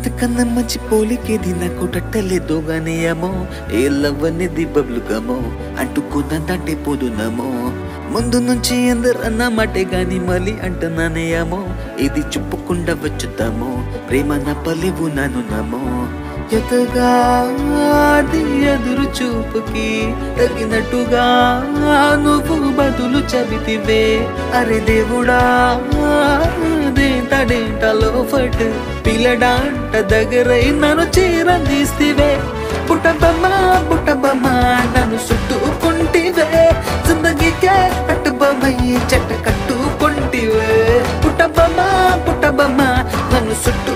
అంతకన్నా మంచి పోలికేది నాకు టట్టలేదు గానీ ఏమో ఏ లవ్ అనేది బబ్లు గమో అంటుకున్నదంటే పోదునమో ముందు నుంచి అందరు అన్న మాటే గాని మళ్ళీ అంటున్నానే ఏమో ఇది చెప్పుకుండా వచ్చుతామో ప్రేమ నా పలివు నాను నమో ఎతగా అది ఎదురు చూపుకి తగినట్టుగా నువ్వు బదులు చదివితివే అరే దేవుడా దేంటడేంటలో ఫట్ పిల్లడాంట దగ్గరై నన్ను చీరందిస్తివే పుట్టబమ్మ పుట్టబమ్మ నన్ను చుట్టుకుంటివే జిందగీకే కట్టుబమ్మయ్యి చెట్ట కట్టుకుంటివే పుట్టబమ్మ పుట్టబమ్మ నన్ను చుట్టూ